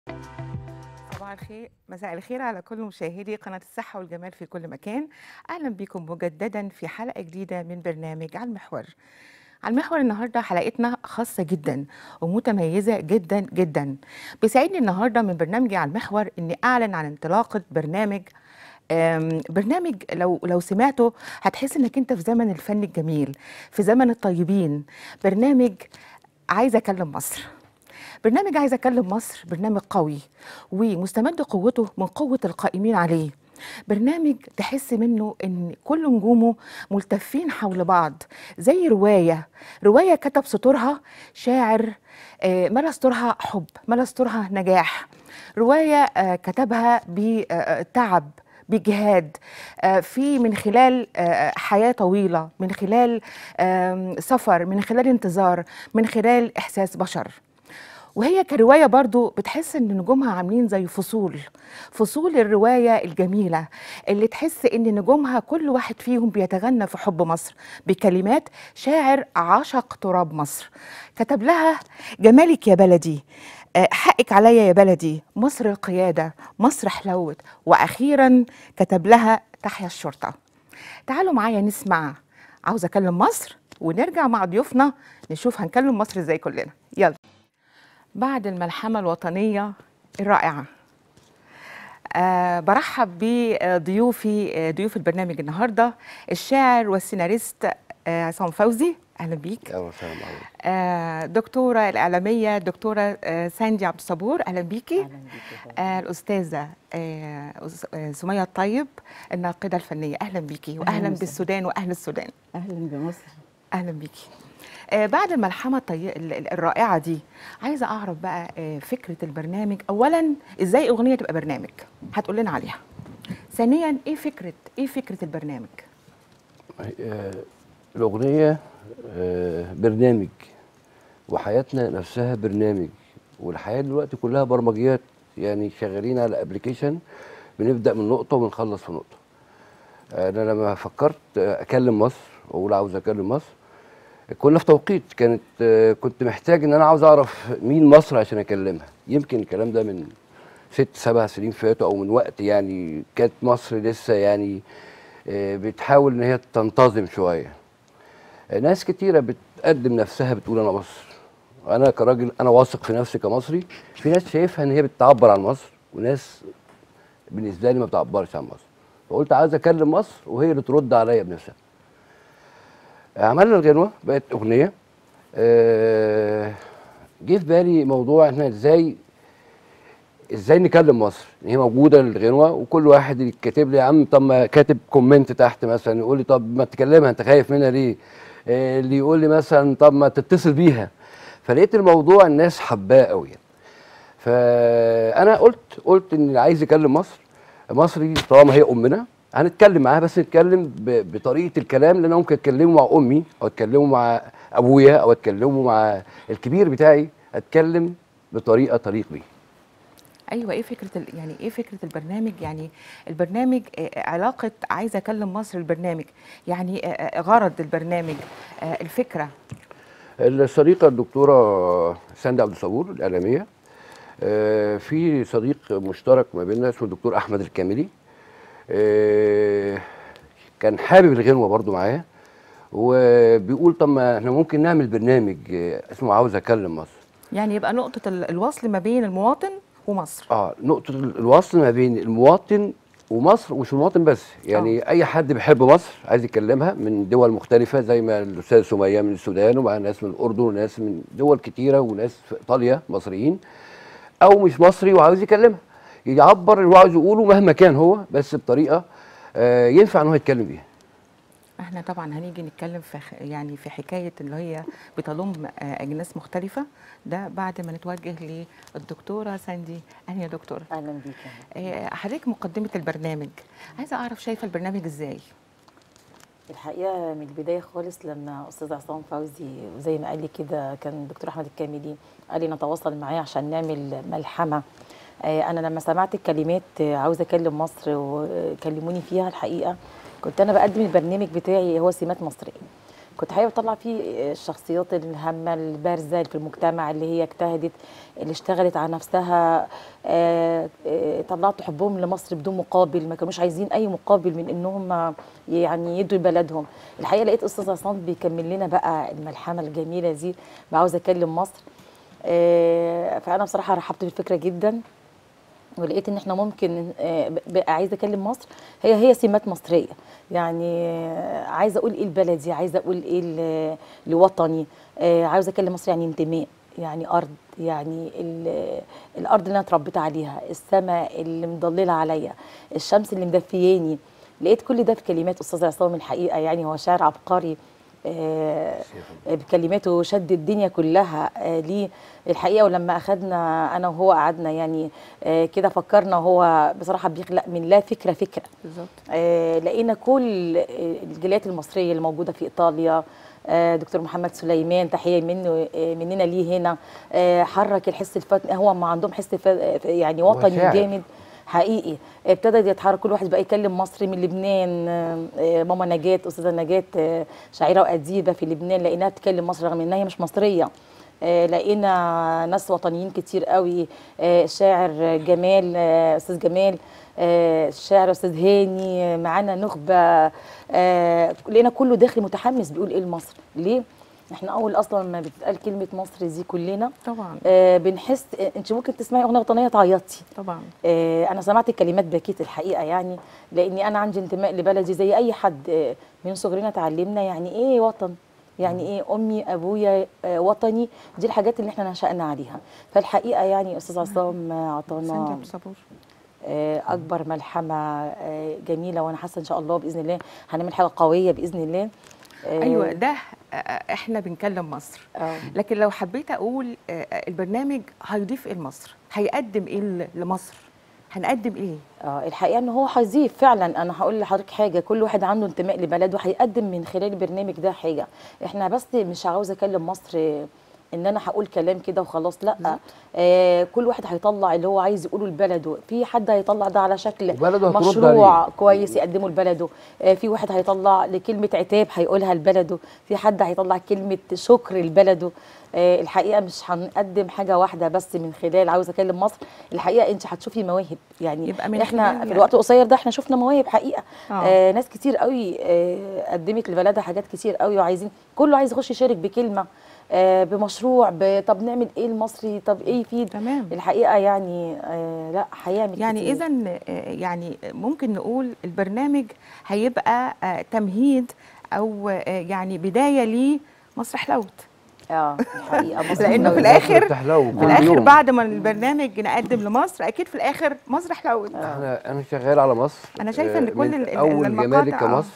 صباح الخير مساء الخير على كل مشاهدي قناة الصحة والجمال في كل مكان أهلا بكم مجددا في حلقة جديدة من برنامج على المحور على المحور النهارده حلقتنا خاصة جدا ومتميزة جدا جدا بيسعدني النهارده من برنامجي على المحور إني أعلن عن انطلاقة برنامج آم، برنامج لو لو سمعته هتحس انك انت في زمن الفن الجميل في زمن الطيبين برنامج عايزه اكلم مصر برنامج عايزه اكلم مصر برنامج قوي ومستمد قوته من قوه القائمين عليه برنامج تحس منه ان كل نجومه ملتفين حول بعض زي روايه روايه كتب سطورها شاعر آه، ملا سطورها حب ملا سطورها نجاح روايه آه، كتبها بتعب بجهاد آه، في من خلال آه، حياة طويلة من خلال آم، سفر من خلال انتظار من خلال إحساس بشر وهي كرواية برضو بتحس ان نجومها عاملين زي فصول فصول الرواية الجميلة اللي تحس ان نجومها كل واحد فيهم بيتغنى في حب مصر بكلمات شاعر عشق تراب مصر كتب لها جمالك يا بلدي آه، حقك عليا يا بلدي مصر القيادة مصر حلوت وأخيرا كتب لها تحيا الشرطة تعالوا معايا نسمع عاوز أكلم مصر ونرجع مع ضيوفنا نشوف هنكلم مصر ازاي كلنا يلا بعد الملحمة الوطنية الرائعة أه برحب بضيوفي آه، ضيوف البرنامج النهاردة الشاعر والسيناريست آه، عصام فوزي أهلا بيك اهلا وسهلا معاك آه، دكتورة الإعلامية دكتورة آه، ساندي عبد الصبور أهلا بيكي اهلا بيكي آه، الأستاذة آه، أس- آه، سمية الطيب الناقدة الفنية أهلا بيكي وأهلا وسهلا. بالسودان وأهل السودان اهلا بمصر اهلا بيكي آه بعد الملحمه الطي... ال- ال- الرائعه دي عايزه اعرف بقى آه فكره البرنامج اولا ازاي اغنيه تبقى برنامج هتقول لنا عليها ثانيا ايه فكره ايه فكره البرنامج آه، الأغنية آه، برنامج وحياتنا نفسها برنامج والحياة دلوقتي كلها برمجيات يعني شغالين على ابلكيشن بنبدأ من نقطة ونخلص في نقطة أنا لما فكرت آه، أكلم مصر وأقول عاوز أكلم مصر كنا في توقيت كانت آه، كنت محتاج إن أنا عاوز أعرف مين مصر عشان أكلمها يمكن الكلام ده من ست سبع سنين فاتوا أو من وقت يعني كانت مصر لسه يعني آه، بتحاول ان هي تنتظم شويه آه، ناس كتيره بتقدم نفسها بتقول انا مصر انا كراجل انا واثق في نفسي كمصري في ناس شايفها ان هي بتعبر عن مصر وناس بالنسبه لي ما بتعبرش عن مصر فقلت عايز اكلم مصر وهي اللي ترد عليا بنفسها آه، عملنا الغنوه بقت اغنيه آه، جه في بالي موضوع احنا ازاي ازاي نكلم مصر ان هي موجوده الغنوه وكل واحد اللي كاتب لي يا عم طب ما كاتب كومنت تحت مثلا يقول لي طب ما تكلمها انت خايف منها ليه آه، اللي يقول لي مثلا طب ما تتصل بيها فلقيت الموضوع الناس حباه قوي فانا قلت قلت ان اللي عايز يكلم مصر مصري طالما هي امنا هنتكلم معاها بس نتكلم ب- بطريقه الكلام اللي انا ممكن اتكلمه مع امي او اتكلمه مع ابويا او اتكلمه مع الكبير بتاعي اتكلم بطريقه تليق بيه ايوه ايه فكره ال... يعني ايه فكره البرنامج يعني البرنامج آه، علاقه عايزه اكلم مصر البرنامج يعني آه، آه، غرض البرنامج آه، الفكره الصديقة الدكتورة ساندي عبد الصبور الإعلامية آه، في صديق مشترك ما بيننا اسمه الدكتور أحمد الكاملي آه، كان حابب الغنوة برضو معايا وبيقول طب ما احنا ممكن نعمل برنامج آه، اسمه عاوز أكلم مصر يعني يبقى نقطه ال- الوصل ما بين المواطن ومصر اه نقطة الوصل ما بين المواطن ومصر ومش المواطن بس يعني أوه. أي حد بيحب مصر عايز يكلمها من دول مختلفة زي ما الأستاذ سمية من السودان ومع ناس من الأردن وناس من دول كتيرة وناس في إيطاليا مصريين أو مش مصري وعاوز يكلمها يعبر اللي هو عاوز يقوله مهما كان هو بس بطريقة آه ينفع إن هو يتكلم بيها احنا طبعا هنيجي نتكلم في خ- يعني في حكايه اللي هي بتضم آه، اجناس مختلفه ده بعد ما نتوجه للدكتوره ساندي اهلا يا دكتوره اهلا بيك آه، حضرتك مقدمه البرنامج عايزه اعرف شايفه البرنامج ازاي الحقيقه من البدايه خالص لما استاذ عصام فوزي زي ما قال لي كده كان دكتور احمد الكاملي قال لي نتواصل معاه عشان نعمل ملحمه آه، انا لما سمعت الكلمات آه، عاوزه اكلم مصر وكلموني فيها الحقيقه كنت انا بقدم البرنامج بتاعي هو سمات مصريه كنت حابه اطلع فيه الشخصيات الهامه البارزه في المجتمع اللي هي اجتهدت اللي اشتغلت على نفسها آه، آه، طلعت حبهم لمصر بدون مقابل ما كانوش عايزين اي مقابل من انهم يعني يدوا لبلدهم الحقيقه لقيت استاذ عصام بيكمل لنا بقى الملحمه الجميله دي عاوزه اكلم مصر آه، فانا بصراحه رحبت بالفكره جدا ولقيت ان احنا ممكن آه، ب- بقى عايزه اكلم مصر هي هي سمات مصريه يعني آه، عايزه اقول ايه لبلدي عايزه اقول ايه ل- لوطني آه، عاوزه اكلم مصر يعني انتماء يعني ارض يعني ال- الارض اللي انا اتربيت عليها السماء اللي مضلله عليا الشمس اللي مدفياني لقيت كل ده في كلمات استاذ عصام الحقيقه يعني هو شاعر عبقري آه، بكلماته شد الدنيا كلها آه، ليه الحقيقه ولما اخذنا انا وهو قعدنا يعني آه، كده فكرنا وهو بصراحه بيخلق من لا فكره فكره بالظبط آه، لقينا كل آه، الجاليات المصريه اللي موجوده في ايطاليا آه، دكتور محمد سليمان تحيه منه آه، مننا ليه هنا آه، حرك الحس الفن هو ما عندهم حس ف- يعني وطني شاعر. جامد حقيقي ابتدى يتحرك كل واحد بقى يكلم مصري من لبنان آه، آه، ماما نجاة استاذه نجاة آه، شاعره واديبه في لبنان لقيناها بتتكلم مصري رغم انها هي مش مصريه آه، لقينا ناس وطنيين كتير قوي آه، الشاعر جمال آه، استاذ جمال آه، الشاعر استاذ هاني آه، معانا نخبه آه، لقينا كله داخل متحمس بيقول ايه لمصر ليه احنا اول اصلا ما بتتقال كلمه مصر دي كلنا طبعا آه، بنحس آه، انت ممكن تسمعي اغنيه وطنيه تعيطي طبعا آه، انا سمعت الكلمات بكيت الحقيقه يعني لاني انا عندي انتماء لبلدي زي اي حد آه، من صغرنا اتعلمنا يعني ايه وطن يعني ايه امي ابويا آه، وطني دي الحاجات اللي احنا نشأنا عليها فالحقيقه يعني استاذ عصام آه، عطانا سندب صبور آه، اكبر ملحمه آه، جميله وانا حاسه ان شاء الله باذن الله هنعمل حاجه قويه باذن الله آه، ايوه ده آه، احنا بنكلم مصر آه. لكن لو حبيت اقول آه، البرنامج هيضيف ايه لمصر هيقدم ايه ل- لمصر هنقدم ايه اه الحقيقه ان هو هيضيف فعلا انا هقول لحضرتك حاجه كل واحد عنده انتماء لبلده هيقدم من خلال البرنامج ده حاجه احنا بس مش عاوزه اكلم مصر آه، ان انا هقول كلام كده وخلاص لا آه كل واحد هيطلع اللي هو عايز يقوله لبلده في حد هيطلع ده على شكل وبلده هترد مشروع عليه. كويس يقدمه لبلده آه في واحد هيطلع لكلمه عتاب هيقولها لبلده في حد هيطلع كلمه شكر لبلده آه الحقيقه مش هنقدم حاجه واحده بس من خلال عاوزه اكلم مصر الحقيقه انت هتشوفي مواهب يعني يبقى من احنا خلال في الوقت القصير ده احنا شفنا مواهب حقيقه آه. آه ناس كتير قوي آه قدمت لبلدها حاجات كتير قوي وعايزين كله عايز يخش يشارك بكلمه آه بمشروع ب- طب نعمل ايه المصري طب ايه يفيد تمام. الحقيقه يعني آه لا هيعمل يعني كتير. اذا يعني ممكن نقول البرنامج هيبقى آه، تمهيد او آه، يعني بدايه لمسرح حلوت اه الحقيقه مصر لأنه في لو- الآخر- بتحلو في كل الاخر يوم. بعد ما البرنامج نقدم لمصر اكيد في الاخر مسرح حلوت احنا انا شغال على مصر أنا شايفة إن آه، كل من ال- ال- اول المقاطع، جمالك آه. كمصر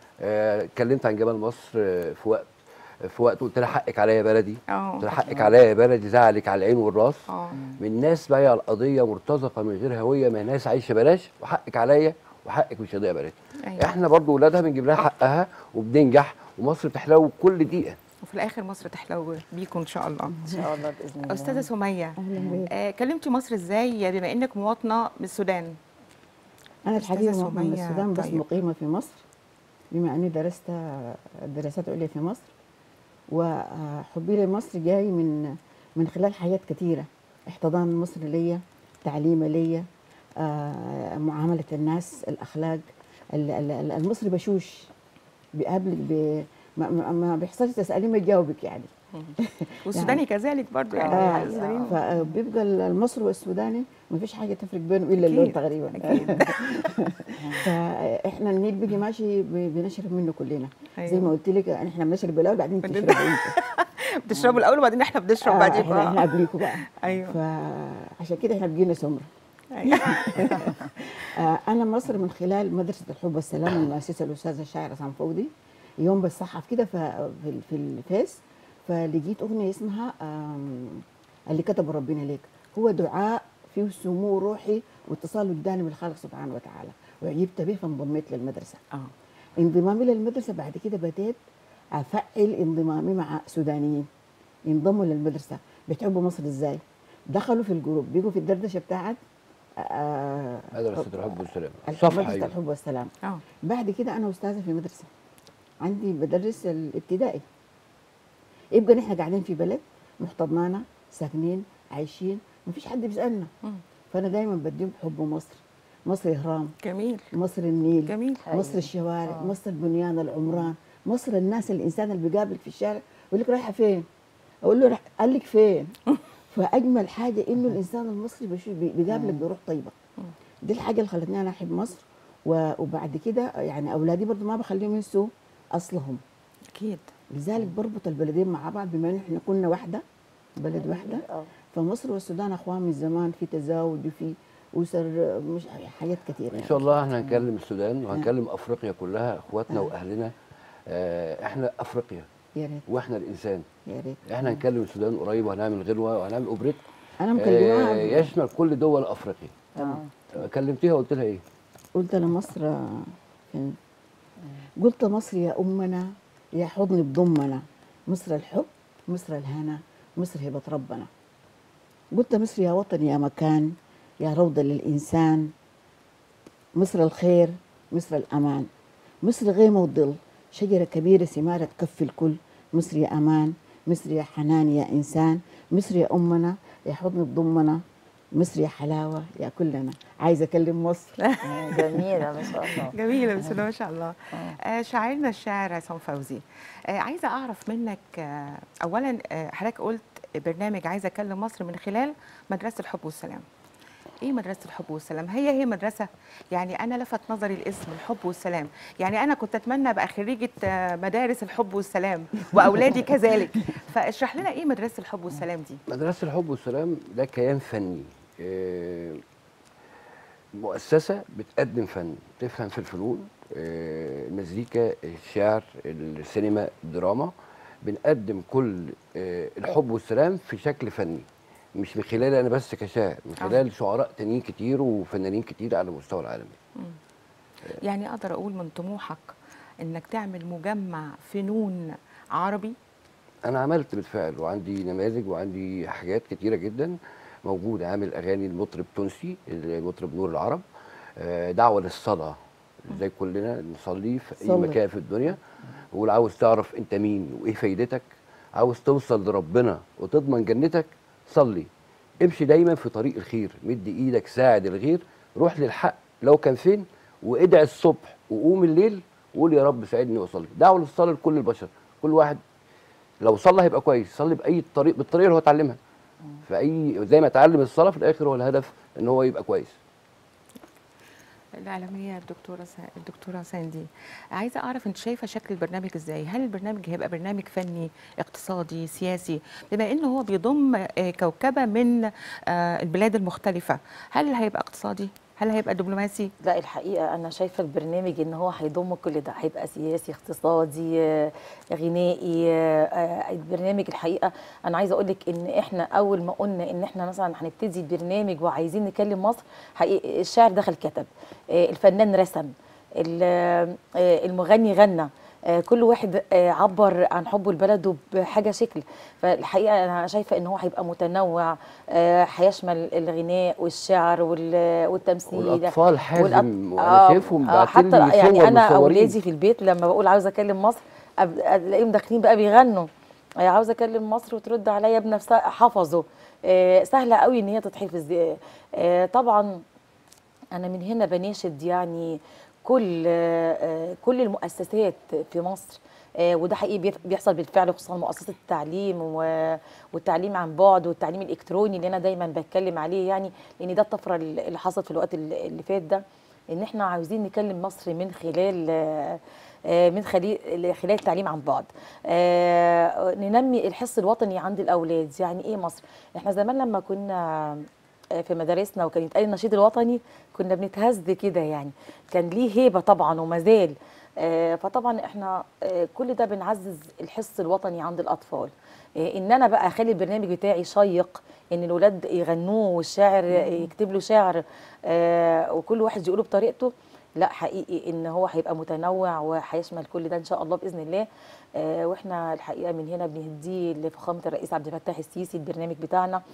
آه، اتكلمت عن جمال مصر آه، في وقت في وقت قلت لها حقك عليا يا بلدي اه قلت لها حقك عليا يا بلدي زعلك على العين والراس اه من ناس بايعه القضيه مرتزقه من غير هويه ما ناس عايشه بلاش وحقك عليا وحقك مش هيضيع بلدي أيوة. احنا برضو ولادها بنجيب لها حقها وبننجح ومصر بتحلو كل دقيقه وفي الاخر مصر تحلو بيكم ان شاء الله ان شاء الله باذن الله استاذه سميه اهلا بك آه كلمتي مصر ازاي بما انك مواطنه من السودان انا الحقيقه أستاذة مو- من سمية، السودان بس طيب. مقيمه في مصر بما اني درست دراسات عليا في مصر وحبي لمصر جاي من من خلال حاجات كثيره احتضان مصر ليا تعليم ليا آه، معامله الناس الاخلاق ال- ال- ال- المصري بشوش بيقابلك ب ما, ما, ما بيحصلش تساليه ما يجاوبك يعني والسوداني كذلك برضو يعني آه السودانيين فبيبقى المصري والسوداني ما فيش حاجه تفرق بينه الا اللون أكيد، تقريبا أكيد. فاحنا النيل بيجي ماشي ب- بنشرب منه كلنا أيوة. زي ما قلت لك احنا بنشرب الاول بعدين بعدين- تشربوا انت بتشربوا الاول وبعدين احنا بنشرب آه، بعدين احنا احنا آه. قبليكوا بقى ايوه فعشان كده احنا بقينا سمر أيوة. آه، انا مصر من خلال مدرسه الحب والسلام اللي مؤسسها الاستاذه الشاعر عصام فوضي يوم بتصحف كده ف- في ال- في الفيس فلقيت اغنيه اسمها آم، اللي كتب ربنا ليك هو دعاء فيه سمو روحي واتصال وجداني بالخالق سبحانه وتعالى وعجبت به فانضميت للمدرسه اه انضمامي للمدرسه بعد كده بديت افعل انضمامي مع سودانيين ينضموا للمدرسه بتحبوا مصر ازاي دخلوا في الجروب بيجوا في الدردشه بتاعت آه، مدرسه الحب والسلام الحب- صفحه مدرسه أيوة. الحب والسلام اه بعد كده انا استاذه في مدرسه عندي بدرس الابتدائي يبقى نحن قاعدين في بلد محتضنانا ساكنين عايشين مفيش حد بيسالنا مم. فانا دايما بديهم حب مصر مصر اهرام جميل مصر النيل جميل مصر الشوارع آه. مصر البنيان العمران مصر الناس الانسان اللي بيقابل في الشارع يقول لك رايحه فين اقول له راح قال لك فين فاجمل حاجه انه الانسان المصري بيشوف بي- بيقابلك بروح طيبه دي الحاجه اللي خلتني انا احب مصر و- وبعد كده يعني اولادي برضو ما بخليهم ينسوا اصلهم اكيد لذلك بربط البلدين مع بعض بما ان احنا كنا واحده بلد واحده اه فمصر والسودان اخوان من زمان في تزاوج وفي اسر مش حاجات كثيره ان شاء الله احنا هنكلم السودان وهنكلم افريقيا كلها اخواتنا واهلنا آه، احنا افريقيا يا ريت واحنا الانسان يا ريت احنا هنكلم السودان قريب وهنعمل غلوه وهنعمل اوبريت انا آه، مكلماها يشمل كل دول افريقيا تمام كلمتيها قلت لها ايه؟ قلت لمصر آه، فين؟ قلت مصر يا أمنا يا حضن بضمنا مصر الحب مصر الهنا مصر هبة ربنا قلت مصر يا وطن يا مكان يا روضة للإنسان مصر الخير مصر الأمان مصر غيمة وظل شجرة كبيرة ثمارة تكفي الكل مصر يا أمان مصر يا حنان يا إنسان مصر يا أمنا يا حضن بضمنا مصر يا حلاوة يا كلنا عايزة أكلم مصر آه، جميله ما شاء الله جميلة بسم الله ما شاء الله آه. آه شاعرنا الشاعر عصام فوزي آه عايزة أعرف منك آه أولا آه حضرتك قلت برنامج عايزة أكلم مصر من خلال مدرسة الحب والسلام ايه مدرسه الحب والسلام هي هي مدرسه يعني انا لفت نظري الاسم الحب والسلام يعني انا كنت اتمنى ابقى خريجه آه، مدارس الحب والسلام واولادي كذلك فاشرح لنا ايه مدرسه الحب والسلام دي مدرسة الحب والسلام ده كيان فني آه، مؤسسة بتقدم فن تفهم في الفنون آه، المزيكا الشعر السينما الدراما بنقدم كل آه، الحب والسلام في شكل فني مش من خلال انا بس كشاعر من آه. خلال شعراء تانيين كتير وفنانين كتير على مستوى العالمي يعني اقدر اقول من طموحك انك تعمل مجمع فنون عربي انا عملت بالفعل وعندي نماذج وعندي حاجات كتيره جدا موجوده عامل اغاني المطرب تونسي المطرب نور العرب آه، دعوه للصلاه زي كلنا نصلي في اي صلي. مكان في الدنيا وقول عاوز تعرف انت مين وايه فايدتك عاوز توصل لربنا وتضمن جنتك صلي امشي دايما في طريق الخير مد ايدك ساعد الغير روح للحق لو كان فين وادعي الصبح وقوم الليل وقول يا رب ساعدني واصلي دعوه للصلاه لكل البشر كل واحد لو صلى هيبقى كويس صلي باي طريق بالطريقه اللي هو اتعلمها فاي زي ما اتعلم الصلاه في الاخر هو الهدف ان هو يبقى كويس الإعلامية الدكتورة سا... الدكتورة ساندي عايزة أعرف أنت شايفة شكل البرنامج إزاي؟ هل البرنامج هيبقى برنامج فني اقتصادي سياسي بما إنه هو بيضم آه، كوكبة من آه، البلاد المختلفة هل هيبقى اقتصادي؟ هل هيبقى دبلوماسي؟ لا الحقيقه انا شايفه البرنامج ان هو هيضم كل ده هيبقى سياسي اقتصادي آه، غنائي آه، آه، البرنامج الحقيقه انا عايزه اقول لك ان احنا اول ما قلنا ان احنا مثلا هنبتدي البرنامج وعايزين نكلم مصر حقيقي الشاعر دخل كتب آه، الفنان رسم ال- آه، المغني غنى آه، كل واحد آه، عبر عن حبه لبلده بحاجه شكل فالحقيقه انا شايفه ان هو هيبقى متنوع آه، هيشمل الغناء والشعر وال- والتمثيل والاطفال حازم والأط- وانا آه، شايفهم آه، باعتين حتى لي يعني صور انا مصورين. اولادي في البيت لما بقول عاوزه اكلم مصر أب- الاقيهم داخلين بقى بيغنوا آه، عاوزه اكلم مصر وترد عليا بنفسها حفظوا آه، سهله قوي ان هي تتحفظ آه، طبعا انا من هنا بناشد يعني كل آه، كل المؤسسات في مصر آه، وده حقيقي بيف- بيحصل بالفعل خصوصا مؤسسه التعليم و- والتعليم عن بعد والتعليم الالكتروني اللي انا دايما بتكلم عليه يعني لان ده الطفره اللي حصلت في الوقت اللي اللي فات ده ان احنا عاوزين نكلم مصر من خلال آه، آه، من خلال خلال التعليم عن بعد آه، ننمي الحس الوطني عند الاولاد يعني ايه مصر احنا زمان لما كنا آه، في مدارسنا وكان يتقال النشيد الوطني كنا بنتهز كده يعني كان ليه هيبه طبعا وما زال آه، فطبعا احنا آه، كل ده بنعزز الحس الوطني عند الاطفال آه، ان انا بقى اخلي البرنامج بتاعي شيق ان الولاد يغنوه والشاعر يكتب له شعر آه، وكل واحد يقوله بطريقته لا حقيقي ان هو هيبقى متنوع وهيشمل كل ده ان شاء الله باذن الله آه، واحنا الحقيقه من هنا بنهديه لفخامه الرئيس عبد الفتاح السيسي البرنامج بتاعنا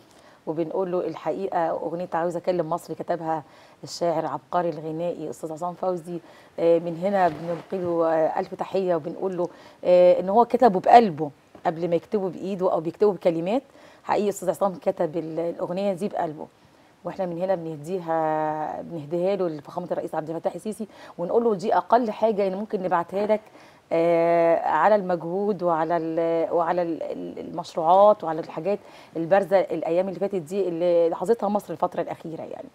وبنقول له الحقيقه اغنيه عاوز اكلم مصر كتبها الشاعر العبقري الغنائي استاذ عصام فوزي آه، من هنا بنلقي له آه، الف تحيه وبنقول له آه، ان هو كتبه بقلبه قبل ما يكتبه بايده او بيكتبه بكلمات حقيقي استاذ عصام كتب ال- الاغنيه دي بقلبه واحنا من هنا بنهديها بنهديها له لفخامه الرئيس عبد الفتاح السيسي ونقول له دي اقل حاجه يعني ممكن نبعتها لك آه، على المجهود وعلى ال- وعلى ال- ال- المشروعات وعلى الحاجات البارزه الايام اللي فاتت دي اللي لاحظتها مصر الفتره الاخيره يعني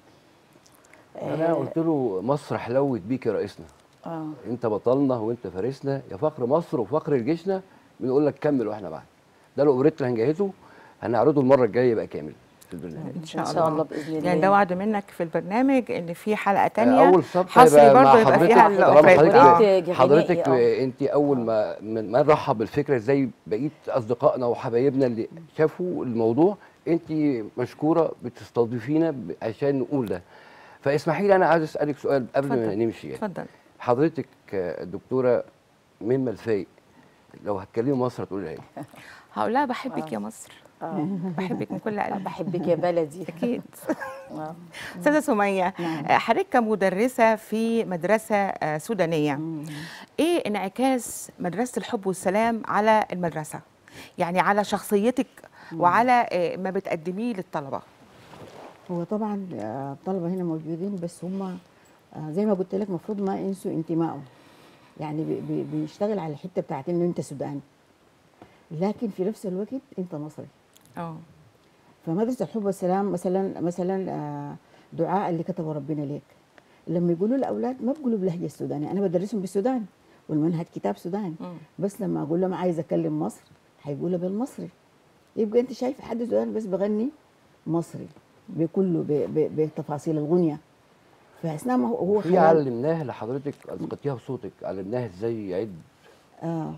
انا قلت له مصر حلوت بيك يا رئيسنا اه انت بطلنا وانت فارسنا يا فخر مصر وفخر جيشنا بنقول لك كمل واحنا معاك ده الاوبريت اللي هنجهزه هنعرضه المره الجايه يبقى كامل في البرنامج ان شاء إن الله, شاء الله بإذن الله. يعني ده وعد منك في البرنامج ان في حلقه تانية اول صفحه حصري يبقى مع برضه يبقى حضرتك فيها طالما الأوبريت. حضرتك آه. حضرتك غنائي، انت اول ما من ما نرحب بالفكره زي بقيه اصدقائنا وحبايبنا اللي شافوا الموضوع انت مشكوره بتستضيفينا ب- عشان نقول ده فاسمحي لي انا عايز اسالك سؤال قبل ما اتفضل. نمشي يعني. اتفضل حضرتك آه، الدكتوره منى الفايق لو هتكلمي مصر هتقولي ايه؟ هقول لها بحبك يا مصر اه بحبك من كل قلبي بحبك يا بلدي اكيد آه. استاذه سميه نعم. آه، حضرتك كمدرسه في مدرسه آه، سودانيه مم. ايه انعكاس مدرسه الحب والسلام على المدرسه يعني على شخصيتك وعلى آه، ما بتقدميه للطلبه هو طبعا آه، الطلبه هنا موجودين بس هم آه، زي ما قلت لك المفروض ما ينسوا انتمائهم يعني بي- بي- بيشتغل على الحته بتاعت انه انت سوداني لكن في نفس الوقت انت مصري اه فمدرسه الحب والسلام مثلا مثلا آه، دعاء اللي كتبه ربنا ليك لما يقولوا الاولاد ما بيقولوا باللهجه السودانيه انا بدرسهم بالسوداني والمنهج كتاب سوداني مم. بس لما اقول لهم عايز اكلم مصر هيقولوا بالمصري يبقى انت شايف حد سوداني بس بغني مصري بكله ب- ب- بتفاصيل الغنيه فاثناء ما هو هو في خلال- علمناه لحضرتك القطيها بصوتك علمناه ازاي يعد اه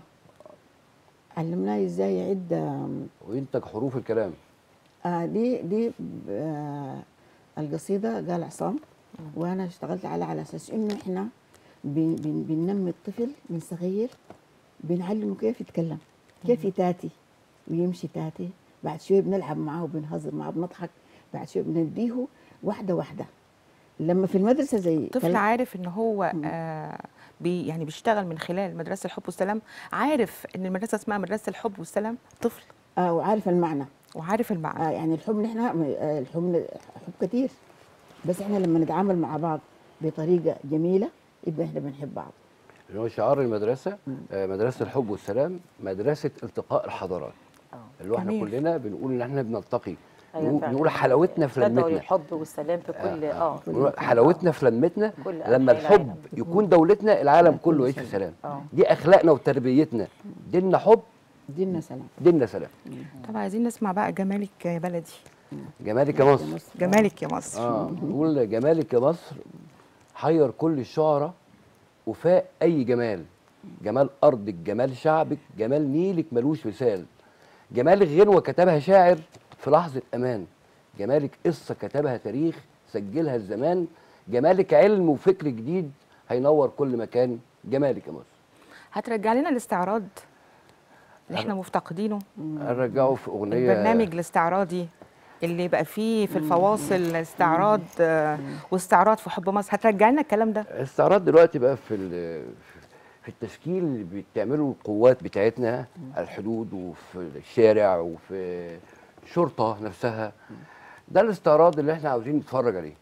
علمناه ازاي يعد آم، وينتج حروف الكلام آه دي دي آه القصيده قال عصام وانا اشتغلت على على اساس انه احنا بن بن بننمي الطفل من صغير بنعلمه كيف يتكلم كيف يتاتي ويمشي تاتي بعد شويه بنلعب معاه وبنهزر معاه بنضحك بعد شويه بنديه واحده واحده لما في المدرسه زي طفل كل- عارف ان هو آه بي يعني بيشتغل من خلال مدرسه الحب والسلام عارف ان المدرسه اسمها مدرسه الحب والسلام طفل آه وعارف المعنى وعارف المعنى آه يعني الحب نحن آه الحب حب كتير بس احنا لما نتعامل مع بعض بطريقه جميله يبقى احنا بنحب بعض اللي هو شعار المدرسه آه، مدرسه الحب والسلام مدرسه التقاء الحضارات اه اللي هو احنا جميل. كلنا بنقول ان احنا بنلتقي أيوة نقول- فعلا. نقول حلاوتنا في تدعو لمتنا للحب والسلام في كل اه نقول حلاوتنا في لمتنا كل لما أنحاء الحب العالم. يكون دولتنا العالم كل كله يعيش شيء. في سلام اه دي اخلاقنا وتربيتنا ديننا حب ديننا سلام ديننا سلام طب عايزين نسمع بقى جمالك يا بلدي جمالك يا مصر جمالك يا مصر اه نقول جمالك يا مصر حير كل الشعراء وفاء اي جمال جمال ارضك جمال شعبك جمال نيلك ملوش مثال جمالك غنوه كتبها شاعر في لحظه امان جمالك قصه كتبها تاريخ سجلها الزمان جمالك علم وفكر جديد هينور كل مكان جمالك يا مصر هترجع لنا الاستعراض اللي احنا مفتقدينه هنرجعه في اغنيه البرنامج الاستعراضي اللي بقى فيه في الفواصل استعراض آه، واستعراض في حب مصر هترجع لنا الكلام ده الاستعراض دلوقتي بقى في ال- في التشكيل اللي بتعمله القوات بتاعتنا على الحدود وفي الشارع وفي الشرطه نفسها ده الاستعراض اللي احنا عاوزين نتفرج عليه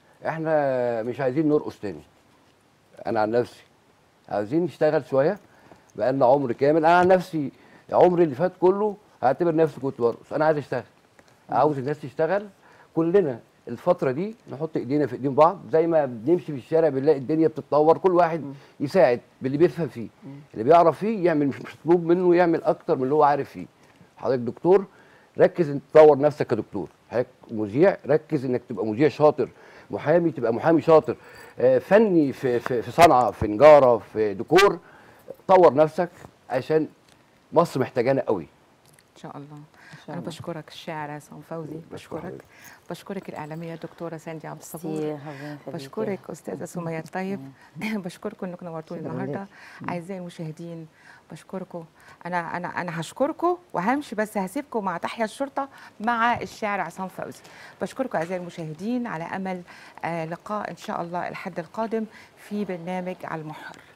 احنا مش عايزين نرقص تاني انا عن نفسي عاوزين نشتغل شويه بقالنا عمر كامل انا عن نفسي عمري اللي فات كله هعتبر نفسي كنت برقص انا عايز اشتغل عاوز الناس تشتغل كلنا الفترة دي نحط ايدينا في ايدين بعض زي ما بنمشي في الشارع بنلاقي الدنيا بتتطور كل واحد يساعد باللي بيفهم فيه اللي بيعرف فيه يعمل مش مطلوب منه يعمل اكتر من اللي هو عارف فيه حضرتك دكتور ركز انك تطور نفسك كدكتور حضرتك مذيع ركز انك تبقى مذيع شاطر محامي تبقى محامي شاطر آه، فني في في في صنعه في نجاره في ديكور طور نفسك عشان مصر محتاجانا قوي ان شاء الله شاء انا الله. بشكرك الشاعر عصام فوزي بشكر بشكرك حضرتك. بشكرك الاعلاميه الدكتوره ساندي عبد ميرسي الصبور يا ربنا يخليكي. بشكرك استاذه سميه الطيب بشكركم انكم نورتوني شكراً النهارده لك. اعزائي المشاهدين بشكركم انا انا انا هشكركم وهمشي بس هسيبكم مع تحيا الشرطه مع الشاعر عصام فوزي بشكركم اعزائي المشاهدين على امل آه لقاء ان شاء الله الحد القادم في برنامج على المحور